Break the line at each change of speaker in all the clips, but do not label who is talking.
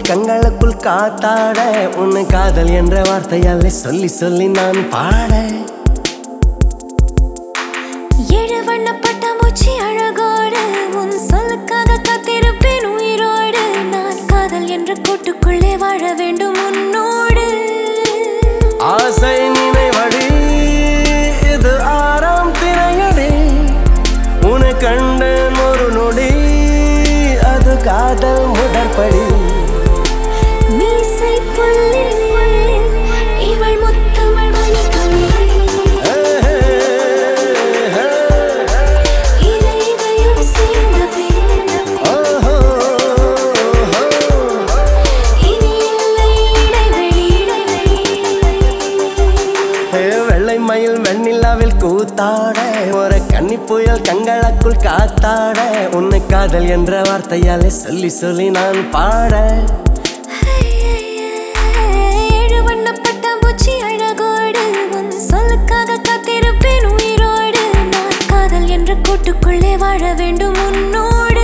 கண்களுக்குள் காத்தாட உன்னை காதல் என்ற வார்த்தையாலே சொல்லி சொல்லி நான் பாட
ஏழு வண்ண பட்டாம்பூச்சி அழகோடு உன் சொல்லுக்காக காத்திருப்பேன் உயிரோடு நான் காதல் என்ற கூட்டுக்குள்ளே வாழ வேண்டும் உன்னோடு
ஆசை நினைவடி இது ஆறாம் திரையடி உன்னை கண்டேன் ஒரு நொடி அது காதல் முதற்படி
மீசை புல்லில் இவள் முத்தமிழ் மணித்துளி இதை இதயம் சேர்ந்த பின்
ஓஹோ, ஓஹோ.
இனி இல்லை இடைவெளி
ஏ, வெள்ளை மயில் வெண்ணிலாவில் கூத்தாட ஒரு கன்னி புயல் கண்களுக்குள் காத்தாட உன்னை காதல் என்ற வார்த்தையாலே சொல்லி சொல்லி நான் பாட
ஏழு வண்ண பட்டாம்பூச்சி அழகோடு உன் சொல்லுக்காக காத்திருப்பேன் உயிரோடு நான் காதல் என்ற கூட்டுக்குள்ளே வாழ வேண்டும் உன்னோடு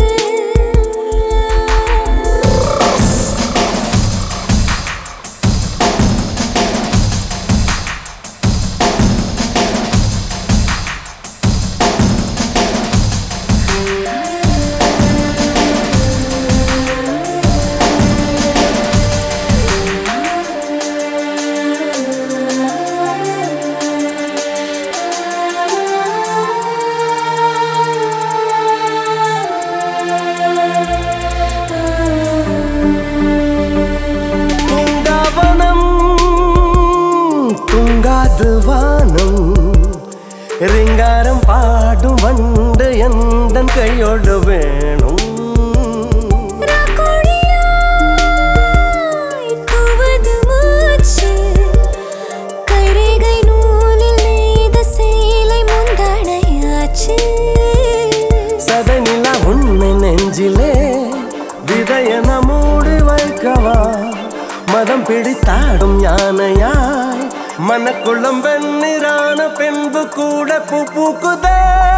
பூங்காவனம் தூங்காது வானம் ரிங்காரம் பாடும் வண்டு எந்த கையோடு வேணும்
ராக்கோழியாய் கூவது மூச்சு கைரேகை நூலில் நெய்த சேலை முந்தானையாச்சு
சதனிலா உன்னை நெஞ்சிலே விதையன மூடி வைக்கவா மதம் பிடித்தாடும் யானையாய் மனக்குளம் வெண்ணிறான பின்பு கூட பூ பூக்குதே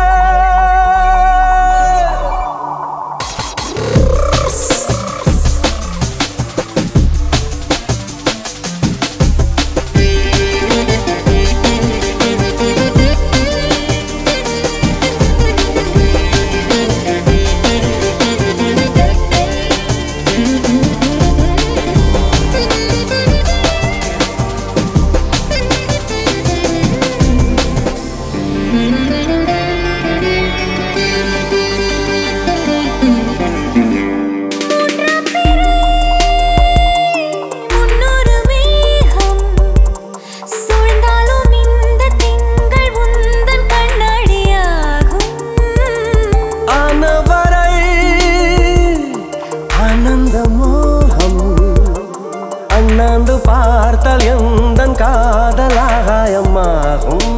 முன்னொரு மேகம் சூழ்ந்தாலும் இந்த திங்கள் உந்தன் கண்ணாடியாகும்
ஆனவரை ஆனந்த மோகம் அண்ணாந்து பார்த்தால் எந்த காதலாகாயமாகும்